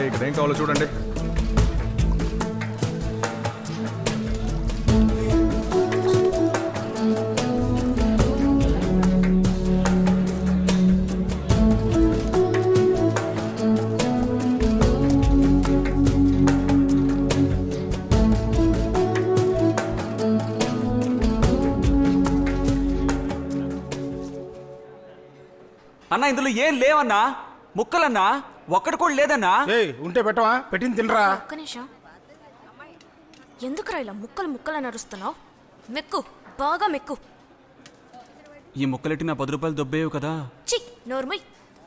ఇక్కడ ఏం కావాలో చూడండి అన్నా ఇందులో ఏం లేవన్నా ముక్కలన్నా ఒక్కటి కూడా లేదన్నా ఏయ్ ఉంటే పెట్టవా పెట్టింది తినరా ఒక్క నిమిషం ఎందుకురా ఇలా ముక్కలు ముక్కలు నరుస్తున్నావు మెక్కు బాగా మెక్కు ఈ ముక్కలెట్టి నా పది రూపాయలు దొబ్బేవు కదా చి నోర్మయ్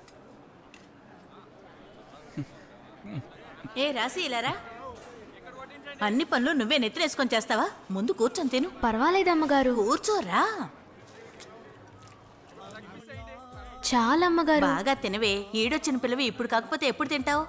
ఏ రాసి ఇలారా అన్ని పనులు నువ్వే నెత్తినేసుకొని చేస్తావా ముందు కూర్చొని తిను పర్వాలేదు అమ్మగారు కూర్చోరా చాలా అమ్మగారు బాగా తినవే ఈడొచ్చిన పిల్లవి ఇప్పుడు కాకపోతే ఎప్పుడు తింటావు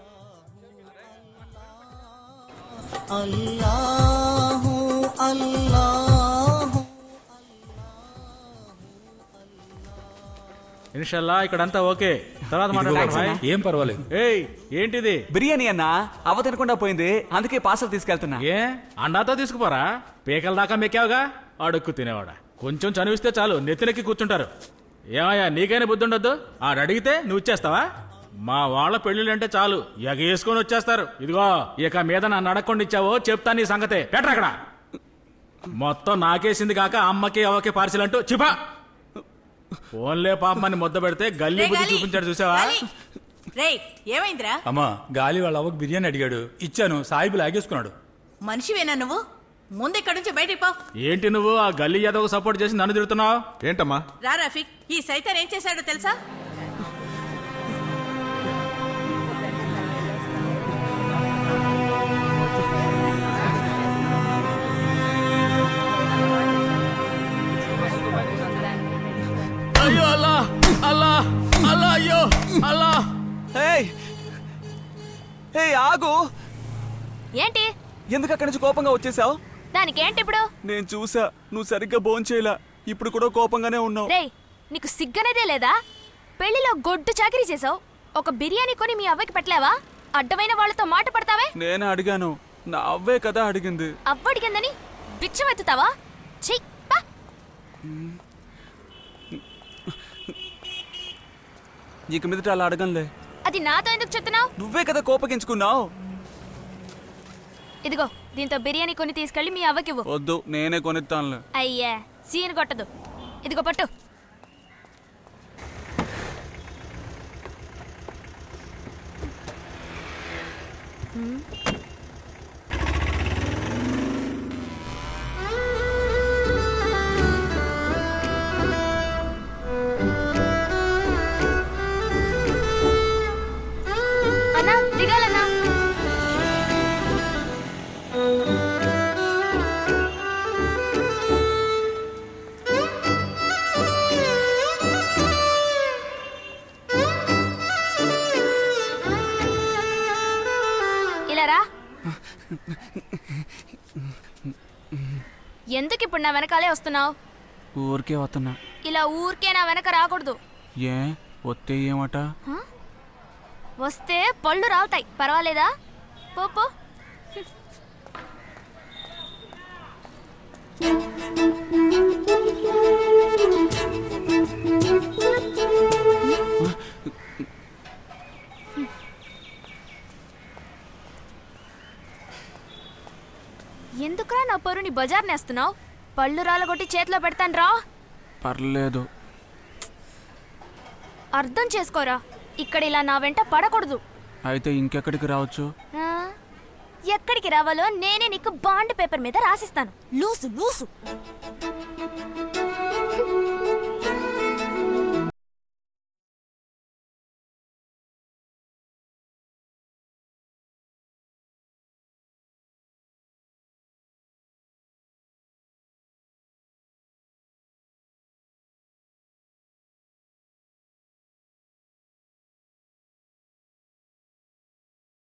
ఇన్షల్లా ఇక్కడంతా ఓకే తర్వాత మాట్లాడదాం ఏం పర్వాలేదు ఏయ్ ఏంటిది బిర్యానీ అన్నా అవ్వ తినకుండా పోయింది అందుకే పార్సల్ తీసుకెళ్తున్నా ఏ అండాతో తీసుకుపోరా పీకల దాకా మెక్కావుగా అడుక్కు తినేవాడా కొంచెం చనివిస్తే చాలు నెత్తినెక్కి కూర్చుంటారు ఏమయ్యా నీకైనా బుద్ధి ఉండొద్దు ఆడు అడిగితే నువ్వు ఇచ్చేస్తావా మా వాళ్ళ పెళ్ళిళ్ళంటే చాలు ఎగేసుకొని వచ్చేస్తారు ఇదిగో ఇక మీద నన్ను అడగకుండా ఇచ్చావో చెప్తా నీ సంగతే పెట్టరా అక్కడ మొత్తం నాకేసింది కాక అమ్మకి అవ్వకి పార్సిల్ అంటూ చిపా ఫోన్లే పాపమని ముద్ద పెడితే గల్లీ రే బుద్ధి గాలి, చూపించాడు చూసావా గాలి. రేయ్ ఏమైందిరా అమ్మా గాలి వాళ్ళ అవ్వకు బిర్యానీ అడిగాడు ఇచ్చాను సాయిబు లాగేసుకున్నాడు మనిషివేనా నువ్వు ముందు ఇక్కడి నుంచి బయటికి పో ఏంటి నువ్వు ఆ గల్లీ యాదవ్ సపోర్ట్ చేసి నన్ను తిడుతున్నావు ఏంటమ్మా రా రఫీక్ ఈ సైతాన్ ఏం చేశాడో తెలుసా అయ్యో అల్లా అల్లా అల్లా అయ్యో అల్లా ఏయ్ ఏయ్ ఆగు ఏంటి ఎందుకు అక్కడి నుంచి కోపంగా వచ్చేసావు దానికి ఏంటి ఇప్పుడు నేను చూసా నువ్వు సరిగ్గా భోంచేయలా ఇప్పుడు కూడా కోపంగానే ఉన్నావు రేయ్ నీకు సిగ్గనేదే లేదా పెళ్లిలో గొడ్డు చాకరీ చేసావు ఒక బిర్యానీ కొని మీ అవ్వకి పెట్టలేవా అడ్డమైన వాళ్ళతో మాట పడతావే నేనే అడిగాను నా అవ్వే కదా అడిగింది అవ్వడిగిందని బిచ్చమెత్తుతావా చెయ్యి పా. ఇక మీదట అలా అడగనులే అది నాతో ఎందుకు చెప్తున్నావు నువ్వే కదా కోపగించుకున్నావు ఇదిగో దీంతో బిర్యానీ కొని తీసుకెళ్ళి మీ అవ్వకివ్వు వద్దు నేనే కొనిస్తానులే అయ్యా సీన్ కొట్టదు ఇదిగో పట్టు అన్నా దిగాలన్నా ఇలా రా ఎందుకు ఇప్పుడు నా వెనకాలే వస్తున్నావు ఊరికే వస్తున్నా ఇలా ఊరికే నా వెనక రాకూడదు ఏ వస్తే ఏమట వస్తే పళ్ళు రావుతాయి పర్వాలేదా పో పో ఎందుకురా నా పరుని బజార్ నేస్తున్నావు పళ్ళు రాలగొట్టి చేతిలో పెడతాను రా పర్లేదు అర్థం చేసుకోరా ఇక్కడ ఇలా నా వెంట పడకూడదు అయితే ఇంకెక్కడికి రావచ్చు ఆ? ఎక్కడికి రావాలో నేనే నీకు బాండ్ పేపర్ మీద రాసిస్తాను లూసు లూసు